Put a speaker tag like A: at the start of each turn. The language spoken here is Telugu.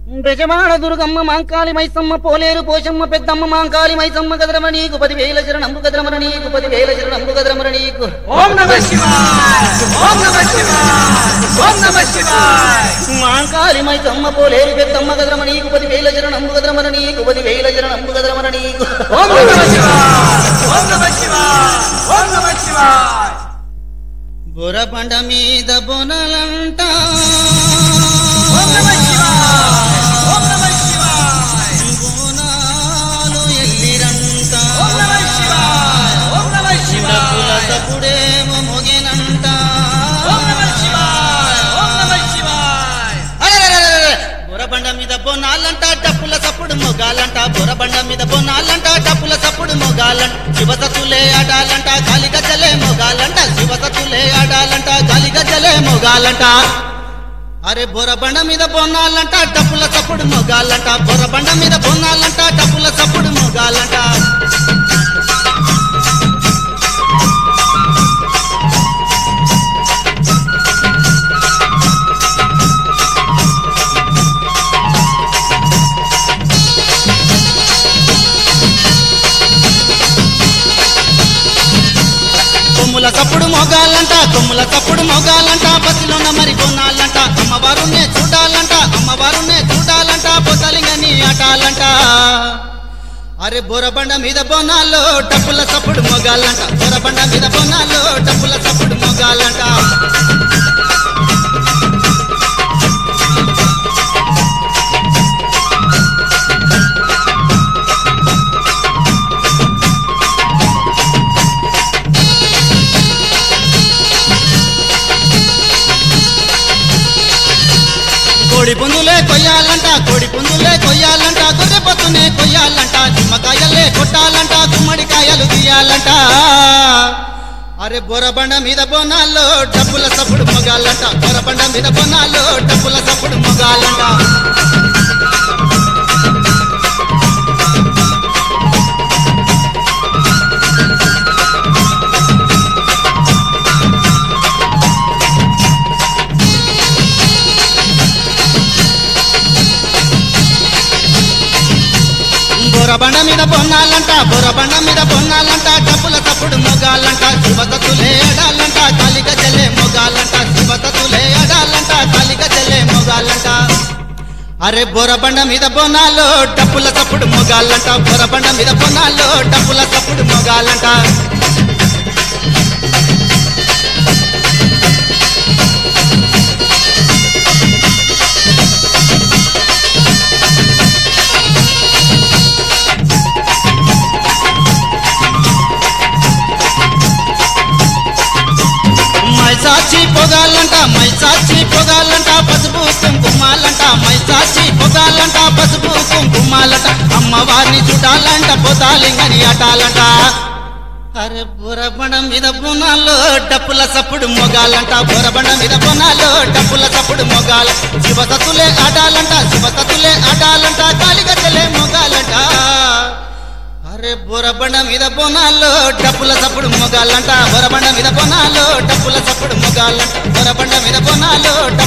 A: బ్రజమాడ దుర్గమ్మ మాంకాళి మైసమ్మ పోలేరు పోషమ్మ పెద్దమ్మ మాంకాళి మైసమ్మ గదరమ నీకు పదివేల శరణంబు గదరమర నీకు పదివేల శరణంబు గదరమర నీకు
B: ఓం నమ శివాయ ఓం నమ శివాయ ఓం నమ శివాయ
A: మాంకాళి మైసమ్మ పోలేరు పెద్దమ్మ గదరమ నీకు పదివేల శరణంబు గదరమర నీకు పదివేల శరణంబు గదరమర నీకు
B: ఓం నమ శివాయ ఓం నమ శివాయ ఓం నమ శివాయ
A: బురబండ మీద బొనలంట
B: ఓం నమ శివాయ ఓం నమ శివాయ
A: బోనాలు ఎల్లిరంట
B: ఓం నమ శివాయ ఓం నమ
A: డప్పుల
B: శివాయ
A: తప్పుడేమో మొగినంట
B: ఓం నమ శివాయ ఓం నమ శివాయ
A: అరెరెరెరెరె! బురబండ మీద బొనాలంట డప్పుల సప్పుడు మొగాలంట బురబండ మీద బొనాలంట డప్పుల సప్పుడు మొగాలంట శివసతులే ఆడాలంట గాలి గజ్జలే మొగాలంట శివసతులే ఆడాలంట గాలి గజ్జలే మొగాలంట అరే బొరబండ మీద బొన్నాలంట డప్పుల సప్పుడు మొగాలంట బొరబండ మీద బొన్నాలంట డప్పుల సప్పుడు మొగాలంట కొమ్ముల తప్పుడు మొగాలంట కొమ్ముల తప్పుడు మొగాలంట బస్సులోన మరి కొనాలంట అమ్మవారునే చూడాలంట అమ్మవారునే చూడాలంట బొసలింగని ఆటాలంట అరే బొరబండ మీద బొనాల్లో డప్పుల సప్పుడు మొగాలంట బొరబండ మీద బొనాల్లో డప్పుల సప్పుడు మొగాలంట కోడి పుందులే కొయ్యాలంట కోడి పుందులే కొయ్యాలంట గొర్రె పొత్తునే కొయ్యాలంట నిమ్మకాయలే కొట్టాలంట గుమ్మడికాయలు తీయాలంట అరే బొరబండ మీద బొనాల్లో డబ్బుల సప్పుడు మొగాలంట బొరబండ మీద బొనాల్లో డబ్బుల సప్పుడు మొగాలంట బొరబండ మీద బొన్నాలంట బొరబండ మీద బొన్నాలంట డబ్బుల తప్పుడు మొగాలంట శివతతులే అడాలంట కాలిక జల్లే మొగాలంట శివతతులే అడాలంట కాలిక జల్లే మొగాలంట అరే బొరబండ మీద బొనాలో డప్పుల తప్పుడు మొగాలంట బొరబండ మీద బొనాలో డప్పుల తప్పుడు మొగాలంట మైసాచి పొగాలంట మైసాచి పొగాలంట పసుపు కుంకుమాలంట మైసాచి పొగాలంట పసుపు కుంకుమాలంట అమ్మవారిని చూడాలంట పోతాలింగని ఆటాలంట అరే బురబండ మీద బునాలో డప్పుల సప్పుడు మొగాలంట బురబండ మీద బునాలో డప్పుల సప్పుడు మొగాల శివసతులే ఆడాలంట శివసతులే ఆడాలంట కాలిగచ్చలే మొగాలంట అరే బొరబండ మీద బొనాల్లో డప్పుల సప్పుడు మొగాలంట బొరబండ మీద బొనాల్లో డప్పుల సప్పుడు మొగాలంట బొరబండ మీద బొనాల్లో